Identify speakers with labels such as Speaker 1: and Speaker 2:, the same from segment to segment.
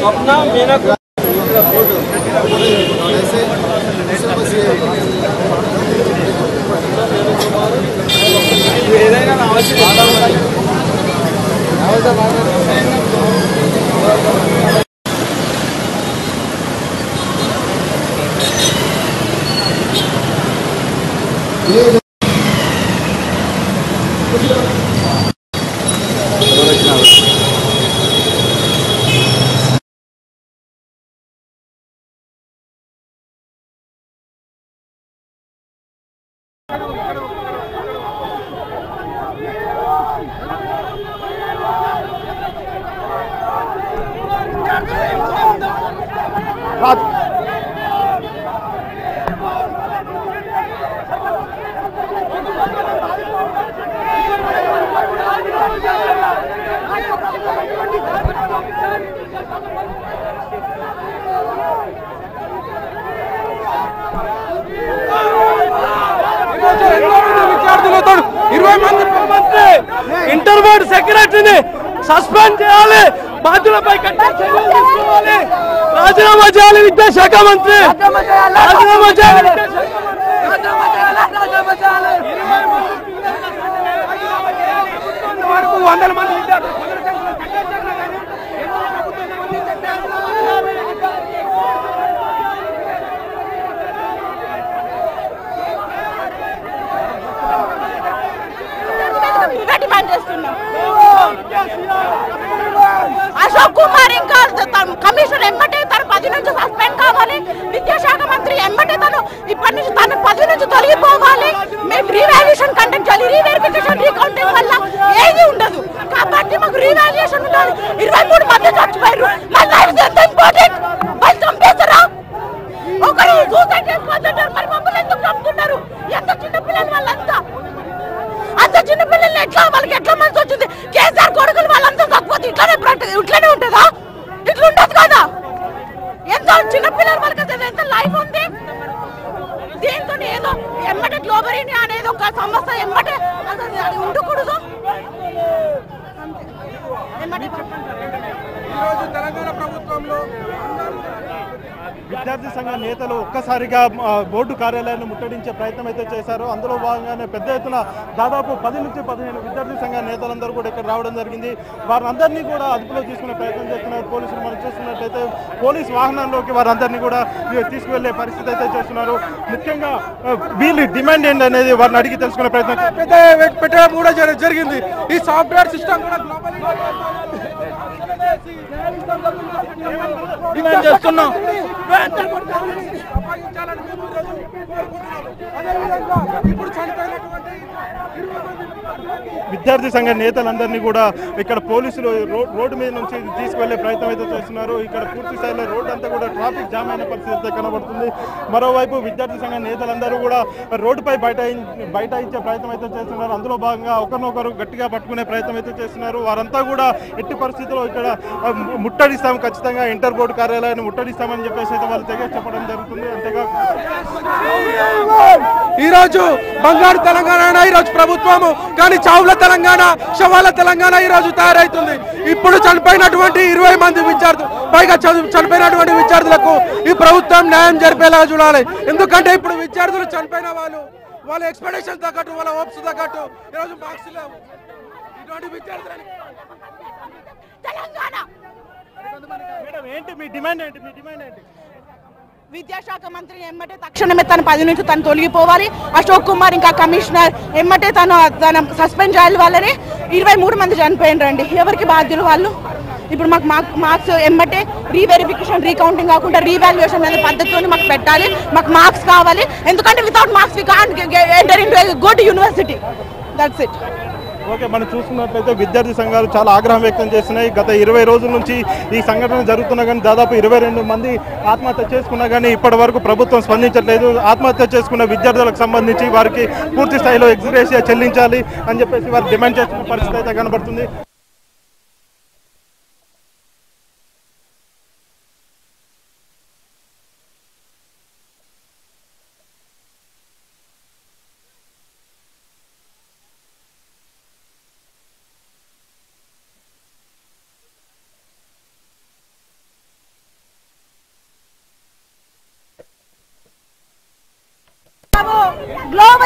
Speaker 1: స్వప్న మీనకు ఏదైనా రావచ్చు
Speaker 2: విద్యార్థులతో ఇరవై మంది మంత్రి ఇంటర్ బోర్డు సెక్రటరీని సస్పెండ్ చేయాలి బాధ్యులపై కఠిన చర్యలు తీసుకోవాలి రాజీనామా చేయాలి విద్యాశాఖ మంత్రి రాజీనామా చేయాలి విద్యాశాఖ మంత్రి. వరకు వందల మంది విద్యార్థులు
Speaker 3: ఇవే డిమాండ్ చేస్తున్నాం అశోక్ కుమార్ ఇంకా తన కమిషనర్ ఎమ్మటే తన పది నుంచి సస్పెండ్ కావాలి విద్యాశాఖ మంత్రి ఎమ్మటే తను ఇప్పటి నుంచి తన పది నుంచి తొలగిపోవాలి మేము రీవాల్యుయేషన్ కండక్ట్ చేయాలి రీవెరిఫికేషన్ రీకౌంటింగ్ వల్ల ఏది ఉండదు కాబట్టి మాకు రీవాల్యుయేషన్ ఉండాలి ఇరవై మూడు మంది చచ్చిపోయారు మా లైఫ్ ఎంత ఇంపార్టెంట్ వాళ్ళు చంపేస్తారా ఒకరు సూసైడ్ చేసుకుంటుంటారు మరి మమ్మల్ని ఎందుకు చంపుతున్నారు ఎంత చిన్న పిల్లలు వాళ్ళంతా అంత చిన్న పిల్లల్ని ఎట్లా వాళ్ళకి ఎట్లా మనసు వచ్చింది కేసీఆర్ కొడుకులు వాళ్ళంతా తక్కువ ఇట్లానే ప్రట- ఇట్లానే ఉంటుందా ఇట్లా ఉండదు కదా ఎంత చిన్న పిల్లలు వాళ్ళకి అసలు ఎంత లైఫ్ ఉంది దీంతో ఏదో ఎమ్మటే గ్లోబరీని అనేది ఒక సంస్థ ఎమ్మటే అసలు అది ఉండకూడదు అంతే. ఎమ్మటే
Speaker 2: ఈరోజు తెలంగాణ ప్రభుత్వంలో
Speaker 4: విద్యార్థి సంఘ నేతలు ఒక్కసారిగా ఆ, బోర్డు కార్యాలయాన్ని ముట్టడించే ప్రయత్నం అయితే చేశారు అందులో భాగంగానే పెద్ద ఎత్తున దాదాపు పది నుంచి పదిహేను విద్యార్థి సంఘ నేతలందరూ కూడా ఇక్కడ రావడం జరిగింది వారందరినీ కూడా అదుపులో తీసుకునే ప్రయత్నం చేస్తున్నారు పోలీసులు మనం చూస్తున్నట్లయితే పోలీస్ వాహనంలోకి వారందరినీ కూడా తీసుకువెళ్లే పరిస్థితి అయితే చేస్తున్నారు ముఖ్యంగా ఆ, వీళ్ళు డిమాండ్ ఏంటి అనేది వారిని అడిగి తెలుసుకునే ప్రయత్నం చేస్తున్నారు.
Speaker 2: పెద్ద పెట్టడం కూడా జరి- జరిగింది ఈ సాఫ్ట్వేర్ సిస్టమ్ కూడా డిమాండ్ చేస్తున్నాం ఇప్పుడు చనిపోయినటువంటి
Speaker 4: విద్యార్థి సంఘ నేతలందరినీ కూడా ఇక్కడ పోలీసులు రో- రోడ్డు మీద నుంచి తీసుకువెళ్లే ప్రయత్నం అయితే చేస్తున్నారు ఇక్కడ పూర్తి స్థాయిలో రోడ్డు అంతా కూడా ట్రాఫిక్ జామ్ అయిన పరిస్థితి అయితే కనబడుతుంది మరోవైపు విద్యార్థి సంఘ నేతలందరూ కూడా రోడ్డుపై బయట బైఠాయించే ప్రయత్నం అయితే చేస్తున్నారు అందులో భాగంగా ఒకరినొకరు గట్టిగా పట్టుకునే ప్రయత్నం అయితే చేస్తున్నారు వారంతా కూడా ఎట్టి పరిస్థితుల్లో ఇక్కడ ఆ, ము- ముట్టడిస్తాం ఖచ్చితంగా ఇంటర్ బోర్డు కార్యాలయాన్ని ముట్టడిస్తామని చెప్పేసి అయితే వాళ్ళు తెగ చెప్పడం జరుగుతుంది అంతేగా
Speaker 2: ఈ రోజు బంగారు తెలంగాణ ఈ రోజు ప్రభుత్వము కానీ చావుల తెలంగాణ శవాల తెలంగాణ ఈ రోజు తయారైతుంది ఇప్పుడు చనిపోయినటువంటి ఇరవై మంది విద్యార్థులు పైగా చదువు చనిపోయినటువంటి విద్యార్థులకు ఈ ప్రభుత్వం న్యాయం జరిపేలా చూడాలి ఎందుకంటే ఇప్పుడు విద్యార్థులు చనిపోయిన వాళ్ళు వాళ్ళ ఎక్స్పెక్టేషన్ తగ్గట్టు వాళ్ళ హోప్స్ తగ్గట్టు ఈరోజు మార్క్స్ లేవు ఇటువంటి విద్యార్థులని
Speaker 3: తెలంగాణ
Speaker 4: మేడం ఏంటి మీ డిమాండ్ ఏంటి మీ డిమాండ్ ఏంటి
Speaker 3: విద్యాశాఖ మంత్రి ఎమ్మటే తక్షణమే తన పది నుంచి తను తొలగిపోవాలి అశోక్ కుమార్ ఇంకా కమిషనర్ ఎమ్మటే తను తన సస్పెండ్ చేయాలి వాళ్ళని ఇరవై మూడు మంది చనిపోయినరండి ఎవరికి బాధ్యులు వాళ్ళు ఇప్పుడు మాకు మార్క్ మార్క్స్ ఎమ్మటే రీవెరిఫికేషన్ రీకౌంటింగ్ కాకుండా రీవాల్యుయేషన్ అనే పద్ధతిలో మాకు పెట్టాలి మాకు మార్క్స్ కావాలి ఎందుకంటే without marks we can't enter in good university that's it
Speaker 4: okay మనం చూస్తున్నట్లయితే విద్యార్థి సంఘాలు చాలా ఆగ్రహం వ్యక్తం చేస్తున్నాయి గత ఇరవై రోజుల నుంచి ఈ సంఘటన జరుగుతున్నా కానీ దాదాపు ఇరవై రెండు మంది ఆత్మహత్య చేసుకున్నా కానీ ఇప్పటి వరకు ప్రభుత్వం స్పందించట్లేదు ఆత్మహత్య చేసుకున్న విద్యార్థులకు సంబంధించి వారికి పూర్తి స్థాయిలో ఎగ్జిరేషియా చెల్లించాలి అని చెప్పేసి వారు డిమాండ్ చేస్తున్న పరిస్థితి అయితే కనబడుతుంది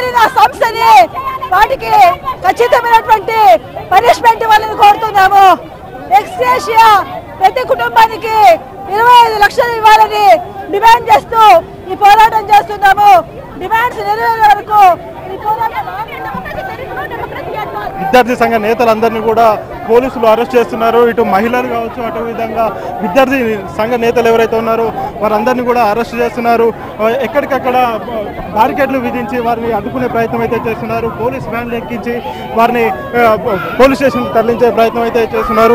Speaker 1: గ్లోబల్ సంస్థని వాటికి ఖచ్చితమైనటువంటి పనిష్మెంట్ ఇవ్వాలని కోరుతున్నాము ఎక్స్గ్రేషియా ప్రతి కుటుంబానికి ఇరవై ఐదు లక్షలు ఇవ్వాలని డిమాండ్ చేస్తూ ఈ పోరాటం చేస్తున్నాము డిమాండ్స్ నెరవేరే వరకు ఈ పోరాటం
Speaker 4: విద్యార్థి సంఘ నేతలందరినీ కూడా పోలీసులు అరెస్ట్ చేస్తున్నారు ఇటు మహిళలు కావచ్చు అటు విధంగా విద్యార్థి సంఘ నేతలు ఎవరైతే ఉన్నారో వారందరినీ కూడా అరెస్ట్ చేస్తున్నారు ఆ, ఎక్కడికక్కడ బారికేడ్లు విధించి వారిని అడ్డుకునే ప్రయత్నం అయితే చేస్తున్నారు పోలీస్ వ్యాన్లు ఎక్కించి వారిని ఆ, పోలీస్ స్టేషన్ తరలించే ప్రయత్నం అయితే చేస్తున్నారు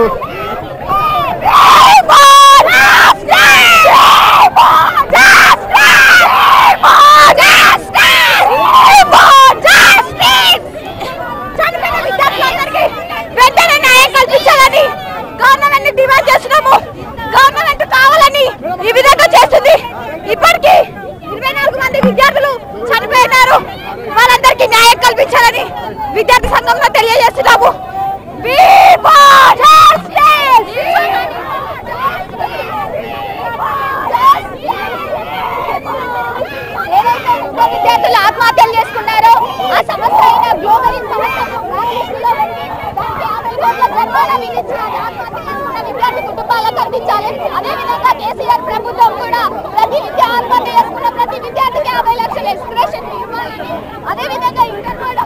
Speaker 3: వెంటనే న్యాయం కల్పించాలని గవర్నమెంట్ డిమాండ్ చేస్తున్నాము గవర్నమెంట్ కావాలని ఈ విధంగా చేస్తుంది ఇప్పటికీ ఇరవై నాలుగు మంది విద్యార్థులు చనిపోయినారు వాళ్ళందరికీ న్యాయం కల్పించాలని విద్యార్థి సంఘంలో తెలియజేస్తున్నాము We want justice! ఏదైతే ఇంట్లో విద్యార్థులు ఆత్మహత్యలు చేసుకున్నారో ఆ సమస్య అయిన గ్లోబల్ సమస్యను దృష్టిలో పెట్టి దానికి యాభై కోట్ల జరిమానా విధించాలి ఆత్మహత్య చేసుకున్న విద్యార్థి కుటుంబాలకు అందించాలి అదేవిధంగా కేసీఆర్ ప్రభుత్వం కూడా ప్రతి విద్య ఆత్మహత్య చేసుకున్న ప్రతి విద్యార్థికి యాభై లక్షల ఎక్స్ప్రెషన్ ఇవ్వాలని అదేవిధంగా ఇంటర్ కూడా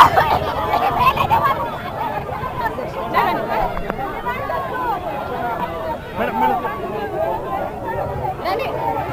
Speaker 3: రండి.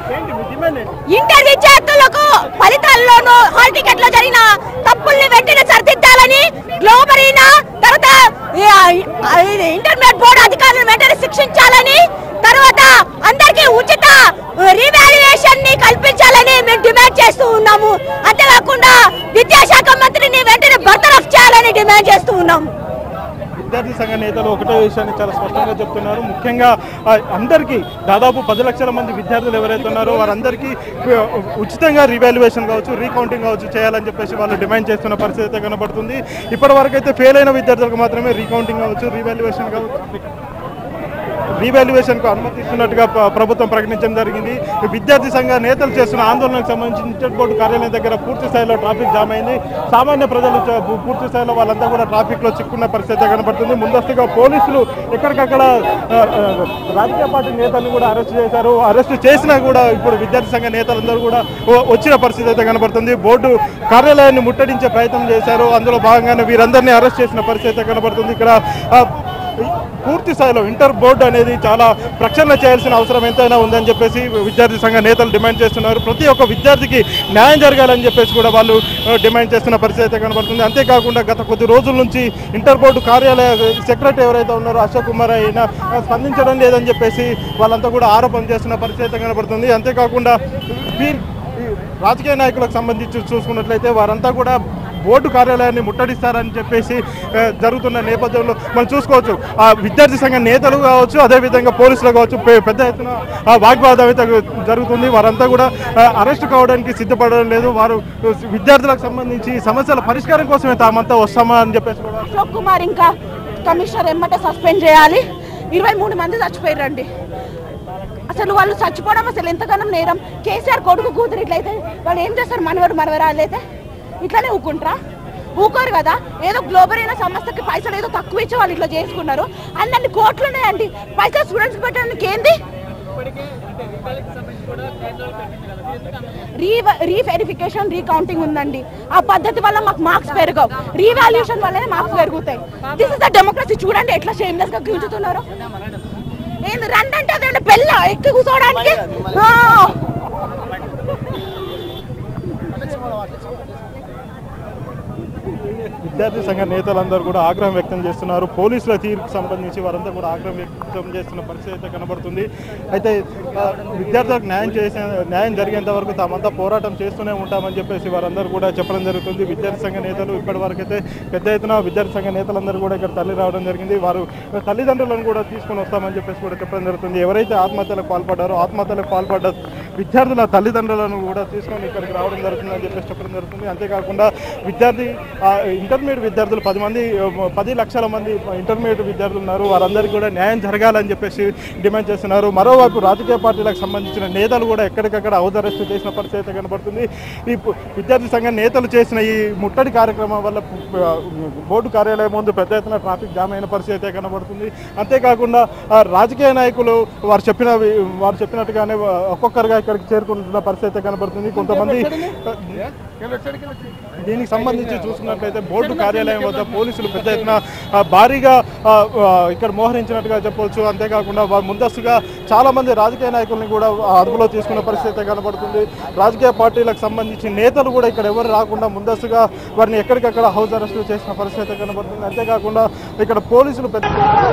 Speaker 3: ఇంటర్ విద్యార్థులకు ఫలితాల్లోనూ హాల్ టికెట్ లో జరిగిన తప్పుల్ని వెంటనే సరిదిద్దాలని గ్లోబరీనా తర్వాత ఈ, ఆ, ఇది ఇంటర్మీడియట్ బోర్డు అధికారులను వెంటనే శిక్షించాలని తర్వాత అందరికీ ఉచిత రీవాల్యుయేషన్ ని కల్పించాలని మేము డిమాండ్ చేస్తూ ఉన్నాము అంతేకాకుండా విద్యాశాఖ మంత్రిని వెంటనే బర్తరఫ్ చేయాలని డిమాండ్ చేస్తూ ఉన్నాము
Speaker 4: విద్యార్థి సంఘ నేతలు ఒకటే విషయాన్ని చాలా స్పష్టంగా చెప్తున్నారు ముఖ్యంగా ఆ, అందరికీ దాదాపు పది లక్షల మంది విద్యార్థులు ఎవరైతే ఉన్నారో వారందరికీ ఆ, ఉచితంగా రివాల్యుయేషన్ కావచ్చు రీకౌంటింగ్ కావచ్చు చేయాలని చెప్పేసి వాళ్ళు డిమాండ్ చేస్తున్న పరిస్థితి అయితే కనబడుతుంది ఇప్పటి వరకు అయితే ఫెయిల్ అయిన విద్యార్థులకు మాత్రమే రీకౌంటింగ్ కావచ్చు రివాల్యుయేషన్ కావచ్చు రీవాల్యుయేషన్కు అనుమతిస్తున్నట్టుగా ప్ర- ప్రభుత్వం ప్రకటించడం జరిగింది ఈ విద్యార్థి సంఘ నేతలు చేస్తున్న ఆందోళనకు సంబంధించి ఇంటర్ బోర్డు కార్యాలయం దగ్గర పూర్తి స్థాయిలో ట్రాఫిక్ జామ్ అయింది సామాన్య ప్రజలు చ- పూ- పూర్తి స్థాయిలో వాళ్ళంతా కూడా ట్రాఫిక్లో చిక్కున్న పరిస్థితి కనబడుతుంది ముందస్తుగా పోలీసులు ఎక్కడికక్కడ ఆ, ఆ, రాజకీయ పార్టీ నేతలను కూడా అరెస్ట్ చేశారు అరెస్ట్ చేసినా కూడా ఇప్పుడు విద్యార్థి సంఘ నేతలందరూ కూడా వ- వచ్చిన పరిస్థితి అయితే కనబడుతుంది బోర్డు కార్యాలయాన్ని ముట్టడించే ప్రయత్నం చేశారు అందులో భాగంగానే వీరందరినీ అరెస్ట్ చేసిన పరిస్థితి అయితే కనబడుతుంది ఇక్కడ ఆ, పూర్తి స్థాయిలో ఇంటర్ బోర్డు అనేది చాలా ప్రక్షాళన చేయాల్సిన అవసరం ఎంతైనా ఉందని చెప్పేసి విద్యార్థి సంఘ నేతలు డిమాండ్ చేస్తున్నారు ప్రతి ఒక్క విద్యార్థికి న్యాయం జరగాలని చెప్పేసి కూడా వాళ్ళు ఆ, డిమాండ్ చేస్తున్న పరిస్థితి అయితే కనబడుతుంది అంతేకాకుండా గత కొద్ది రోజుల నుంచి ఇంటర్ బోర్డు కార్యాలయ సెక్రటరీ ఎవరైతే ఉన్నారో అశోక్ కుమార్ అయినా ఆ, స్పందించడం లేదని చెప్పేసి వాళ్ళంతా కూడా ఆరోపణ చేస్తున్న పరిస్థితి అయితే కనబడుతుంది అంతేకాకుండా వీ- ఈ రాజకీయ నాయకులకు సంబంధించి చూసుకున్నట్లయితే వారంతా కూడా బోర్డు కార్యాలయాన్ని ముట్టడిస్తారని చెప్పేసి ఆ, జరుగుతున్న నేపథ్యంలో మనం చూసుకోవచ్చు ఆ విద్యార్థి సంఘ నేతలు కావచ్చు అదేవిధంగా పోలీసులు కావచ్చు పె- పెద్ద ఎత్తున ఆ, వాగ్వాదం అయితే జరుగుతుంది వారంతా కూడా ఆ, అరెస్ట్ కావడానికి సిద్ధపడడం లేదు వారు విద్యార్థులకు సంబంధించి సమస్యల పరిష్కారం కోసమే తామంతా వస్తామా అని చెప్పేసి కూడా
Speaker 3: అశోక్ కుమార్ ఇంకా కమిషనర్ ఎమ్మటే సస్పెండ్ చేయాలి ఇరవై మూడు మంది చచ్చిపోయారండి అసలు వాళ్ళు చచ్చిపోవడం అసలు ఎంతగానో నేరం కేసీఆర్ కొడుకు కూతురు ఇట్లయితే వాళ్ళు ఏం చేస్తారు మనవరు మనవరాలు అయితే ఇట్లానే ఊకుంటారా ఊకోరు కదా ఏదో గ్లోబల్ అయిన సంస్థకి పైసలు ఏదో తక్కువ ఇచ్చి వాళ్ళు ఇట్లా చేసుకున్నారు అన్ని కోట్లు ఉన్నాయండి పైసలు స్టూడెంట్స్ పెట్టడానికి ఏంది రీ రీవెరిఫికేషన్ రీకౌంటింగ్ ఉందండి ఆ పద్ధతి వల్ల మాకు మార్క్స్ పెరగవు రీవాల్యూషన్ వల్లనే మార్క్స్ పెరుగుతాయి దిస్ ఇస్ ద డెమోక్రసీ చూడండి ఎట్లా షేమ్లెస్ గా గుంజుతున్నారు ఏంది రండి అంటే అదే పెళ్ళ ఎక్కి కూర్చోవడానికి ఆ.
Speaker 4: విద్యార్థి సంఘ నేతలందరూ కూడా ఆగ్రహం వ్యక్తం చేస్తున్నారు పోలీసుల తీరుకు సంబంధించి వారంతా కూడా ఆగ్రహం వ్యక్తం చేస్తున్న పరిస్థితి అయితే కనబడుతుంది అయితే ఆ, విద్యార్థులకు న్యాయం చేసే న్యాయం జరిగేంత వరకు తామంతా పోరాటం చేస్తూనే ఉంటామని చెప్పేసి వారందరూ కూడా చెప్పడం జరుగుతుంది విద్యార్థి సంఘ నేతలు ఇప్పటి వరకు అయితే పెద్ద ఎత్తున విద్యార్థి సంఘ నేతలందరూ కూడా ఇక్కడ తల్లి రావడం జరిగింది వారు తల్లిదండ్రులను కూడా తీసుకొని వస్తామని చెప్పేసి కూడా చెప్పడం జరుగుతుంది ఎవరైతే ఆత్మహత్యలకు పాల్పడ్డారో ఆత్మహత్యలకు పాల్పడ్డ విద్యార్థుల తల్లిదండ్రులను కూడా తీసుకొని ఇక్కడికి రావడం జరుగుతుందని చెప్పేసి చెప్పడం జరుగుతుంది అంతేకాకుండా విద్యార్థి ఆ, ఇంటర్మీడియట్ విద్యార్థులు పది మంది ఆ, పది లక్షల మంది ఇంటర్మీడియట్ విద్యార్థులు ఉన్నారు వారందరికీ కూడా న్యాయం జరగాలని చెప్పేసి డిమాండ్ చేస్తున్నారు మరోవైపు రాజకీయ పార్టీలకు సంబంధించిన నేతలు కూడా ఎక్కడికక్కడ అవదరెస్ట్ చేసిన పరిస్థితి అయితే కనబడుతుంది ఈ పు- విద్యార్థి సంఘ నేతలు చేసిన ఈ ముట్టడి కార్యక్రమం వల్ల పు- ఆ, బోర్డు కార్యాలయం ముందు పెద్ద ఎత్తున ట్రాఫిక్ జామ్ అయిన పరిస్థితి అయితే కనబడుతుంది అంతేకాకుండా ఆ, రాజకీయ నాయకులు వారు చెప్పిన వారు చెప్పినట్టుగానే ఆ, ఒక్కొక్కరుగా ఇక్కడికి చేరుకుంటున్న పరిస్థితి అయితే కనబడుతుంది కొంతమంది దీనికి సంబంధించి చూసుకున్నట్లయితే బోర్డు కార్యాలయం వద్ద పోలీసులు పెద్ద ఎత్తున ఆ, భారీగా ఆ, ఆ, ఇక్కడ మోహరించినట్టుగా చెప్పవచ్చు అంతేకాకుండా వారు ముందస్తుగా చాలా మంది రాజకీయ నాయకుల్ని కూడా ఆ, అదుపులో తీసుకున్న పరిస్థితి అయితే కనబడుతుంది రాజకీయ పార్టీలకు సంబంధించి నేతలు కూడా ఇక్కడ ఎవరు రాకుండా ముందస్తుగా వారిని ఎక్కడికక్కడ హౌస్ అరెస్ట్ చేసిన పరిస్థితి అయితే కనబడుతుంది అంతేకాకుండా ఇక్కడ పోలీసులు పెద్ద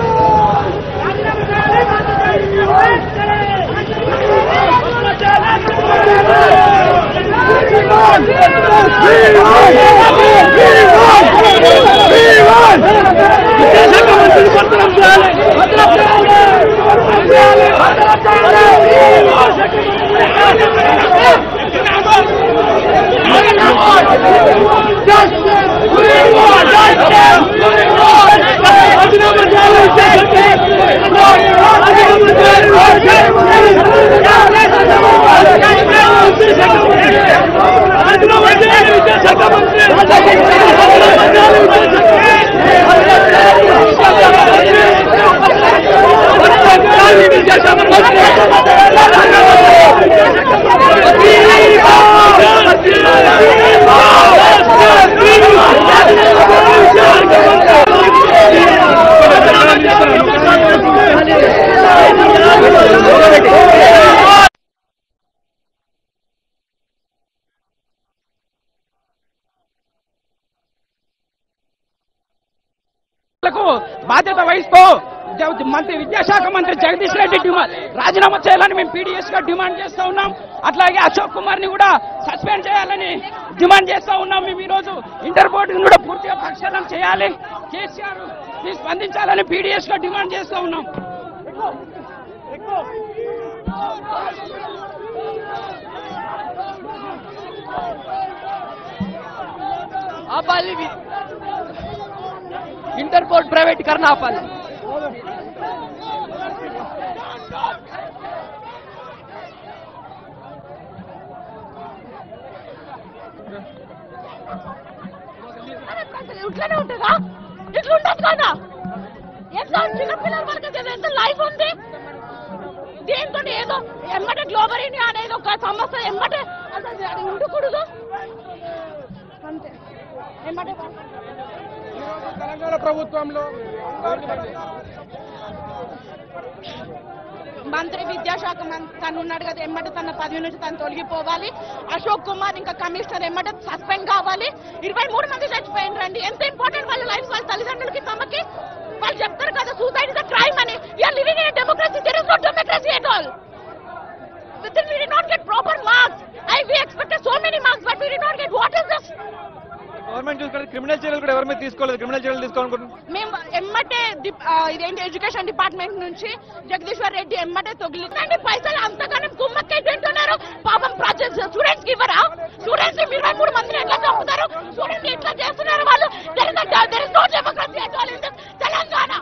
Speaker 5: లకు బాధ్యత వహిస్తూ జ- మంత్రి విద్యాశాఖ మంత్రి జగదీష్ రెడ్డి డిమాండ్ రాజీనామా చేయాలని మేము పీడిఎస్ గా డిమాండ్ చేస్తా ఉన్నాం అట్లాగే అశోక్ కుమార్ ని కూడా సస్పెండ్ చేయాలని డిమాండ్ చేస్తా ఉన్నాం మేము ఈ రోజు ఇంటర్ బోర్డుని కూడా పూర్తిగా ప్రక్షాళన చేయాలి కేసీఆర్ ని స్పందించాలని పీడిఎస్ గా డిమాండ్ చేస్తా ఉన్నాం ఆపాలి వి- ఇంటర్ బోర్డ్ ప్రైవేటీకరణ ఆపాలి
Speaker 3: అరే ప్రజలు ఇట్లానే ఉంటుందా ఇట్లా ఉంటుంది కదా ఎంత చిన్న పిల్లల వరకు అది ఎంత లైఫ్ ఉంది దీంతో ఏదో ఎమ్మటే గ్లోబల్ ఇండియా అనేది ఒక సమస్య ఎమ్మటే అసలు అది ఉండకూడదు అంతే ఎమ్మటే
Speaker 2: తెలంగాణ ప్రభుత్వంలో
Speaker 3: మంత్రి విద్యాశాఖ మంత్రి తను ఉన్నాడు కదా ఎమ్మటే తన పదవి నుంచి తను తొలగిపోవాలి అశోక్ కుమార్ ఇంకా కమిషనర్ ఎమ్మటే సస్పెండ్ కావాలి ఇరవై మూడు మంది చచ్చిపోయిన రండి ఎంత ఇంపార్టెంట్ వాళ్ళ లైఫ్ వాళ్ళ తల్లిదండ్రులకి తమకి వాళ్ళు చెప్తారు కదా సూసైడ్ ఇస్ అ క్రైమ్ అని you're living in democracy there is no democracy at all Then we did not get proper marks. I, we expected so many marks, but we did not get. What is this?
Speaker 6: Government చూసుకుంటే criminal చర్యలు కూడా ఎవరి మీద తీసుకోలేదు criminal చర్యలు తీసుకోవాలనుకుంటున్నాం
Speaker 3: మేము ఎమ్మటే dip- ఆ, ఇదేంటి ఎడ్యుకేషన్ డిపార్ట్మెంట్ నుంచి జగదీశ్వర్ రెడ్డి ఎమ్మటే తొగిలిందండి పైసలు అంతగానం కుమ్మక్కై తింటున్నారు పాపం ప్రాజెక్ట్ స్టూడెంట్స్ కి ఇవ్వరా స్టూడెంట్స్ ఇరవై మూడు మందిని ఎట్లా చంపుతారు స్టూడెంట్స్ ఎట్లా చేస్తున్నారు వాళ్ళు there is no democracy at all in Telangana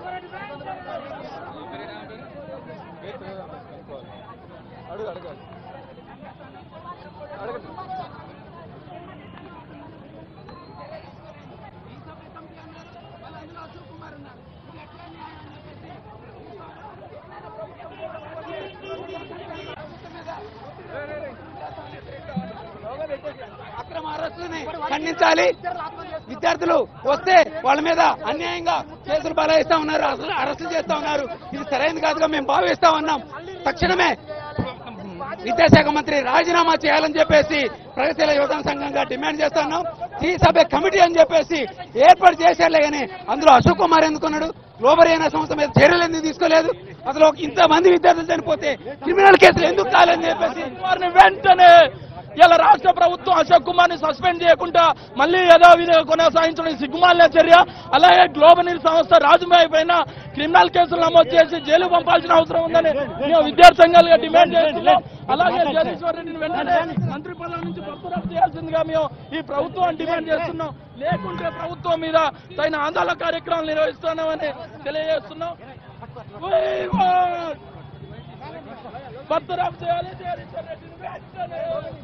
Speaker 5: అక్రమ అరెస్టుని ఖండించాలి విద్యార్థులు వస్తే వాళ్ళ మీద అన్యాయంగా కేసులు బలాయిస్తా ఉన్నారు అసలు అరెస్టులు చేస్తా ఉన్నారు ఇది సరైనది కాదుగా మేము భావిస్తా ఉన్నాం తక్షణమే విద్యాశాఖ మంత్రి రాజీనామా చేయాలని చెప్పేసి ప్రగతిశీల యువజన సంఘంగా డిమాండ్ చేస్తున్నాం ఈ సభ కమిటీ అని చెప్పేసి ఏర్పాటు చేశారులే కానీ అందులో అశోక్ కుమార్ ఎందుకున్నాడు గ్లోబల్ అయిన సంస్థ మీద చర్యలు ఎందుకు తీసుకోలేదు అసలు ఒక ఇంతమంది విద్యార్థులు చనిపోతే క్రిమినల్ కేసులు ఎందుకు కాలని చెప్పేసి వారిని వెంటనే
Speaker 7: ఇలా రాష్ట్ర ప్రభుత్వం అశోక్ కుమార్ ని సస్పెండ్ చేయకుండా మళ్ళీ యథావిధిగా కొనసాగించడం సిగ్గుమాలిన చర్య అలాగే గ్లోబల్ సంస్థ రాజుమాయి పైన క్రిమినల్ కేసులు నమోదు చేసి జైలు పంపాల్సిన అవసరం ఉందని మేము విద్యార్థి సంఘాలుగా డిమాండ్ చేస్తున్నాం అలాగే జగదీశ్వర్ రెడ్డిని వెంటనే మంత్రి పదవి నుంచి బర్తరఫ్ చేయాల్సిందిగా మేము ఈ ప్రభుత్వం డిమాండ్ చేస్తున్నాం లేకుంటే ప్రభుత్వం మీద తగిన ఆందోళన కార్యక్రమాలు నిర్వహిస్తున్నామని తెలియజేస్తున్నాం We want బర్తరఫ్ చేయాలి జగదీశ్వర్ రెడ్డిని వెంటనే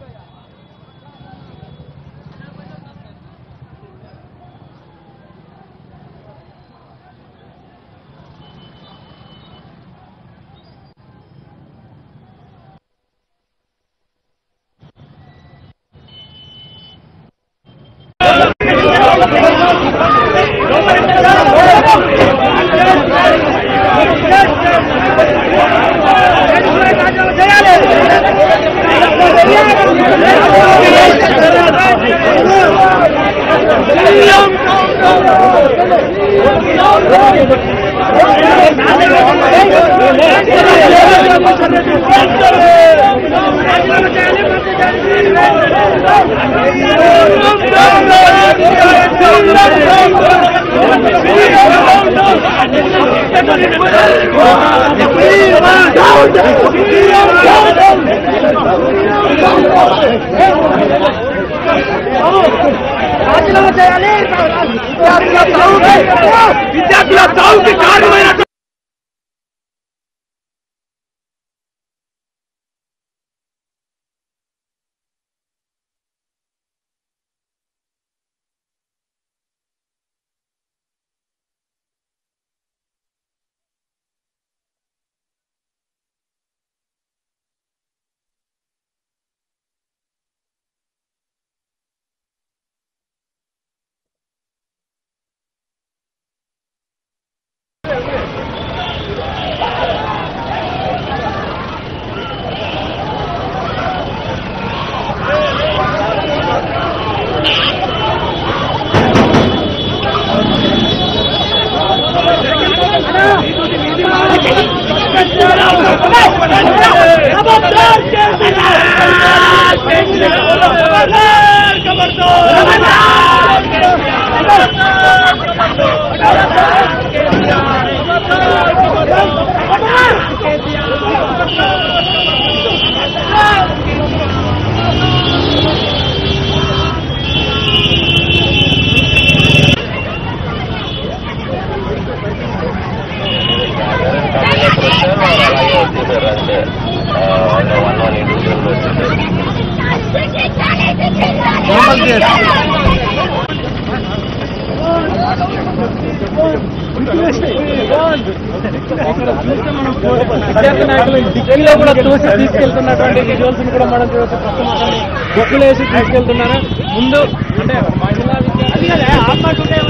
Speaker 8: విద్యార్థి నాయకులు డిక్కీలో కూడా తోసి తీసుకెళ్తున్నటువంటి విజువల్స్ కూడా మనం చూడవచ్చు ప్రస్తుతం అతన్ని బొక్కులు వేసి తీసుకెళ్తున్నారు ముందు అంటే మహిళా విద్యార్థి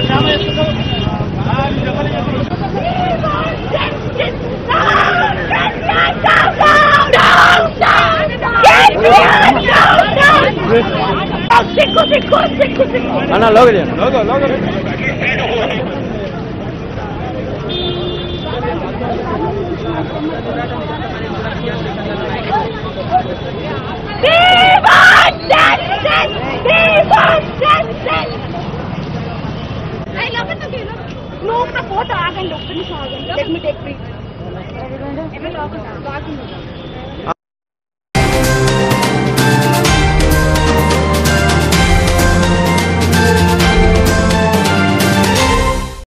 Speaker 3: సిక్కు సిక్కు సిక్కు సిక్కు
Speaker 8: అన్న లోగడి
Speaker 3: నువ్వు ఒక ఫోటో ఆగండి ఒక్క నిమిషం ఆగండి లెట్ మీ టేక్ ప్లీజ్